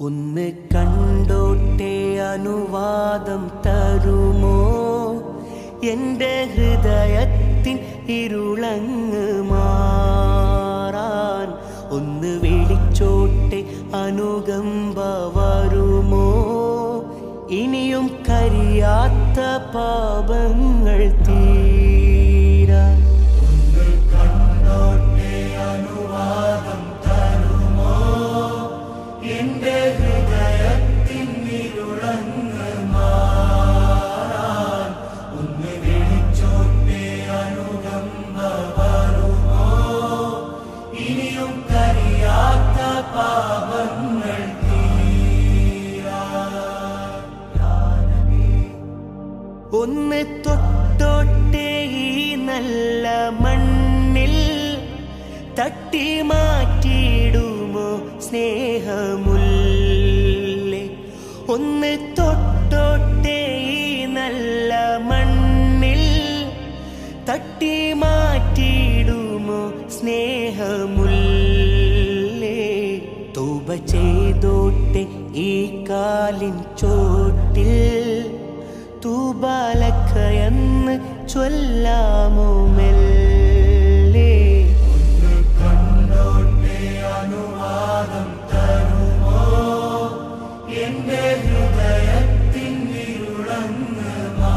ഒന്ന് കണ്ടോട്ടെ അനുവാദം തരുമോ എൻ്റെ ഹൃദയത്തിൻ ഇരുളങ്ങ് മാറാൻ ഒന്ന് വിളിച്ചോട്ടെ അനുകമ്പ വരുമോ ഇനിയും കരിയാത്ത പാപങ്ങൾ തീരാൻ എന്റെ ഹൃദയത്തിൻ ഇരുളങ്ങ് മാറാൻ ഒന്ന് വിളിച്ചോട്ടെ അനുകമ്പ വരുമോ ഇനിയും കരിയാത്ത പാപങ്ങൾ ഒന്ന് തൊട്ടോട്ടെ ഈ നല്ല മണ്ണിൽ തട്ടി മാറ്റിയിടുമോ സ്നേഹമുല്ലേ ഒന്ന് തൊട്ടോട്ടെ ഈ നല്ല മണ്ണിൽ തട്ടി മാറ്റിയിടുമോ സ്നേഹമുല്ലേ തൂബ ചെയ്തോട്ടെ ഈ കാലിൻ ചോട്ടിൽ തൂബാലക്കയെന്ന് ചൊല്ലാമോ മെല്ലെ എന്റെ ഹൃദയത്തിൻ ഇരുളങ്ങ്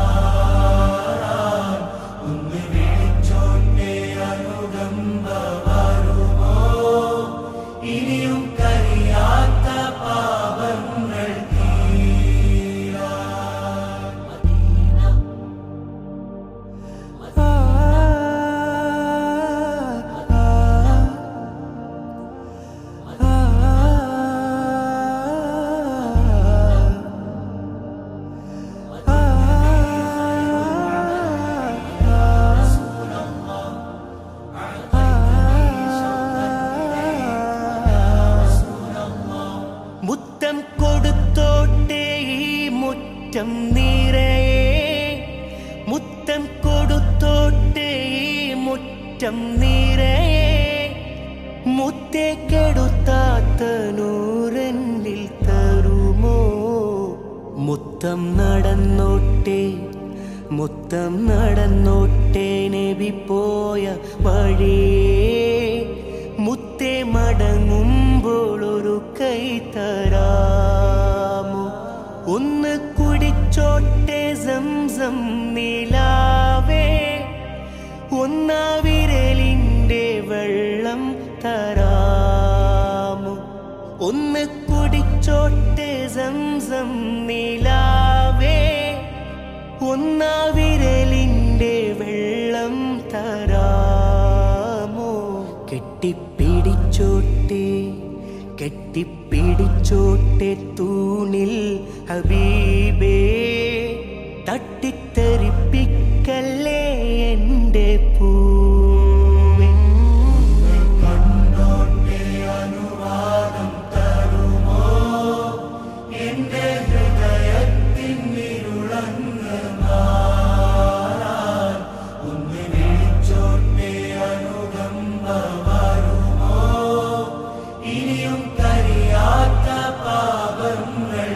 മാറാൻ ഒന്ന് വിളിച്ചോട്ടെ അനുകമ്പ വരുമോ ഇനിയും കരിയാത്ത പാപങ്ങൾ മുത്തം കൊടുത്തോട്ടെ ഈ മുറ്റം നിറയെ മുത്തം കൊടുത്തോട്ടെ ഈ മുറ്റം നിറയെ മുത്തേ കെടുത്താത്ത നൂറന്നിൽ തരുമോ മുത്തം നടന്നോട്ടെ മുത്തം നടന്നോട്ടെ നബി പോയ വഴിയേ മുത്തേ മടങ്ങുമ്പോൾ ഒരു കൈ തരാമോ ഒന്ന് കുടിച്ചോട്ടെ സംസം നിലാവേ ഒന്നാ വിരലിൻ്റെ വെള്ളം തരാമോ ഒന്ന് കുടിച്ചോട്ടെ സംസം നിലാവേ ഒന്നാ വിരലിൻ്റെ വെള്ളം തരാമോ കെട്ടിപ്പിടിച്ചോട്ടെ കെട്ടിപ്പിടിച്ചോട്ടെ തൂണിൽ ഹബീബേ തട്ടിത്തെറിപ്പിക്കല്ലേ എൻ്റെ പൂവേ എന്റെ ഹൃദയത്തിൻ ഇരുളങ്ങ് മാറാൻ ഒന്ന് വിളിച്ചോട്ടെ അനുകമ്പ വരുമോ ഇനിയും കരിയാത്ത പാപങ്ങൾ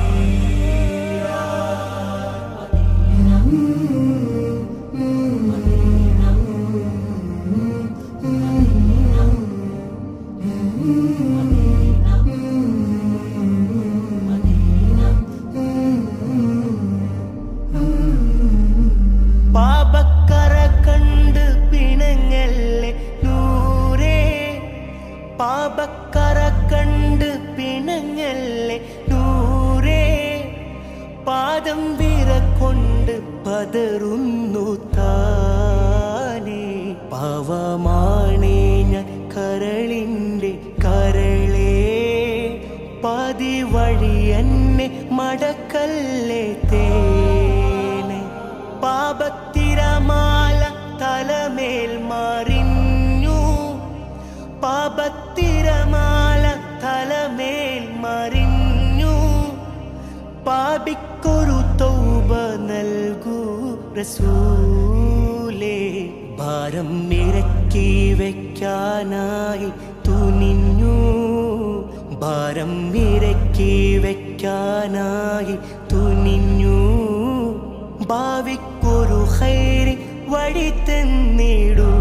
പാപക്കറ കണ്ട് പിണങ്ങല്ലേ നൂറേ പാപക്കറ കണ്ട് പിണങ്ങല്ലേ നൂറേ പാദം വിറ കൊണ്ട് പതറുന്നു താനേ പാവമാണേ ഞാൻ കരളിൻ്റെ കരളേ പാതി വഴി എന്നെ മടക്കല്ലേ തേനെ പാപത്തിരമാല തലമേൽ മറിഞ്ഞു പാപത്തിരമാല തലമേൽ മറിഞ്ഞു പാപിക്കൊരു തൗബ നൽകൂ റസൂലേ ഭാരം ഇറക്കി വെക്കാനായി തുനിഞ്ഞു ഭാരം ഇറക്കി വെക്കാനായി തുനിഞ്ഞു ഭാവിക്കൊരു ഹൈറി വഴി തന്നിടൂ